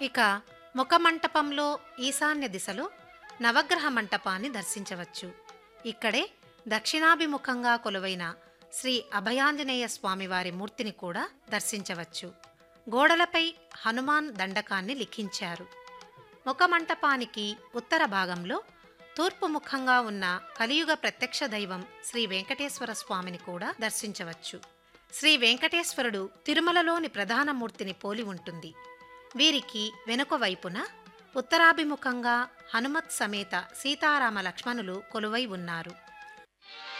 ఇక ముఖ మంటపంలో ఈశాన్య దిశలో నవగ్రహ మంటపాన్ని దర్శించవచ్చు ఇక్కడే దక్షిణాభిముఖంగా కొలువైన శ్రీ అభయాంజనేయ స్వామివారి మూర్తిని కూడా దర్శించవచ్చు గోడలపై హనుమాన్ దండకాన్ని లిఖించారు ముఖ మంటపానికి ఉత్తర భాగంలో తూర్పు ముఖంగా ఉన్న కలియుగ ప్రత్యక్ష దైవం శ్రీ వెంకటేశ్వర స్వామిని కూడా దర్శించవచ్చు శ్రీ వెంకటేశ్వరుడు తిరుమలలోని ప్రధాన మూర్తిని పోలి ఉంటుంది వీరికి వెనుక వైపున ఉత్తరాభిముఖంగా హనుమత్ సమేత సీతారామ లక్ష్మణులు కొలువై ఉన్నారు